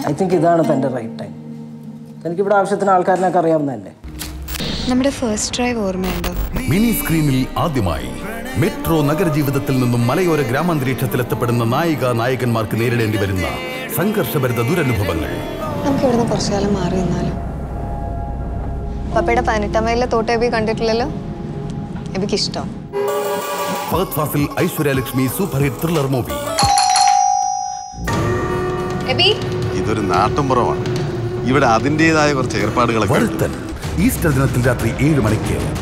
I think ഇതാണ് തൻ്റെ right time തനിക്കിവിടെ ആവശ്യത്തിന് ആൾക്കാരിനൊക്കെ അറിയാവുന്നതല്ലേ നമ്മുടെ ഫസ്റ്റ് ഡ്രൈവ് ഓർമ്മയുണ്ടോ മിനി സ്ക്രീനിൽ ആദ്യമായി മെട്രോ നഗരജീവിതത്തിൽ നിന്നും മലയോര ഗ്രാമാന്തരീക്ഷത്തിൽ എത്തപ്പെടുന്ന നായിക നായകന്മാർക്ക് നേരിടേണ്ടി വരുന്ന സംഘർഷഭരിത ദുരനുഭവങ്ങൾ നമുക്ക് ഇവിടുന്ന് കുറച്ചു കാലം മാറി നിന്നാലോ പപ്പയുടെ പതിനെട്ടാം വയലിലെ തോട്ട് എബി കണ്ടിട്ടില്ലല്ലോ എബിക്ക് ഇഷ്ടം Fahad Fazil Aishwarya Lakshmi super hit thriller movie AB ഇതൊരു നാട്ടുമ്പുറമാണ് ഇവിടെ അതിൻ്റെതായ കുറച്ച് ഏർപ്പാടുകളൊക്കെ ഉണ്ട്. വരുത്തൻ ഈസ്റ്റർ ദിനത്തിൽ രാത്രി ഏഴ് മണിക്ക്